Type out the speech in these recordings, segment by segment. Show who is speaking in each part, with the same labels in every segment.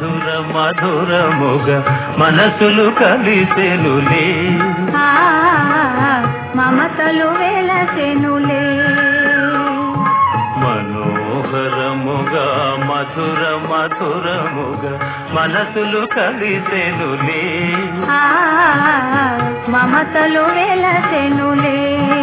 Speaker 1: మధుర మధురముగ మనసులు కలిసెనులే
Speaker 2: ఆ మమతలు వెలసెనులే
Speaker 1: మనోహరముగా మధుర మధురముగ మనసులు కలిసెనులే
Speaker 2: ఆ మమతలు వెలసెనులే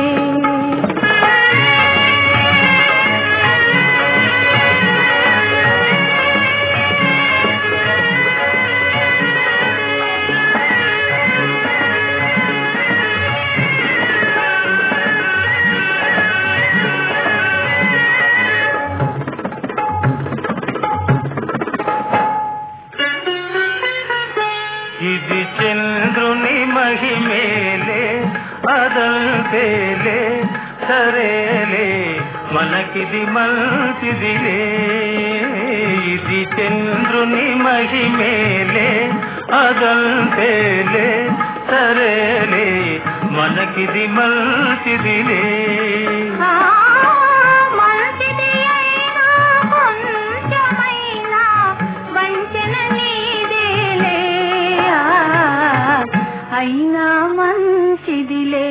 Speaker 1: ఇది చంద్రుని మహిమేలే అదంతేలే సరేలే మనకిది మంచిదిలే ఇది చంద్రుని మహిమేలే అదంతేలే సరేలే మనకిది మంచిదిలే
Speaker 2: ఆ మనసిది అయినా కొంచెమైనా వంచన నీదేలే ఆ, అయినా మంచిదిలే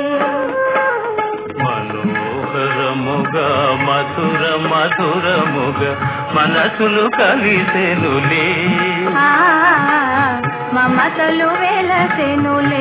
Speaker 1: మనోహరముగా మధుర మధురముగా మనసులు కలిసెనులే
Speaker 2: ఆ మమతలు వెలసెనులే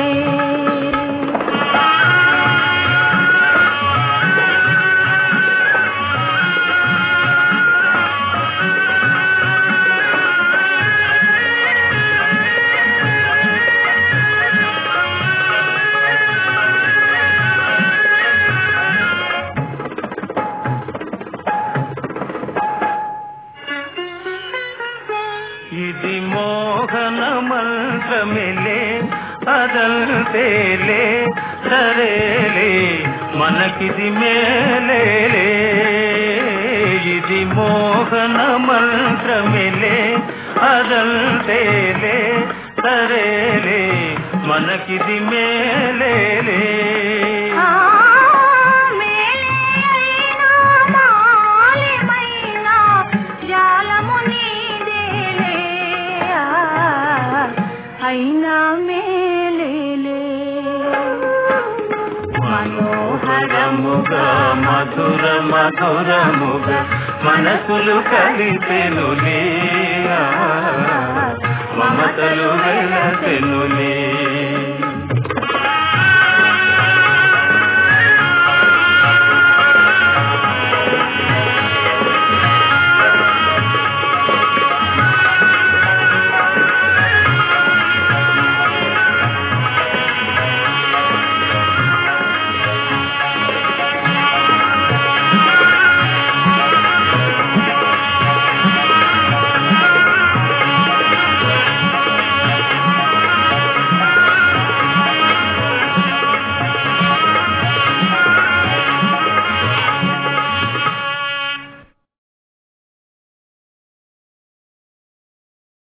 Speaker 1: ఇది మోహన మంత్రమిలే అదంతేలే సరేలే మనకిది మేలేలే ఇది మోహన మంత్రమిలే అదంతేలే సరేలే మనకిది మేలేలే
Speaker 2: ఆ మేలే అయినా మాలెమైనా జాలము నీదేలే ఆ, అయినా మేలేలే
Speaker 1: మనోహరముగా మధుర మధురముగా మనసులు కలిసెనులే మమతలు వెలసెనులే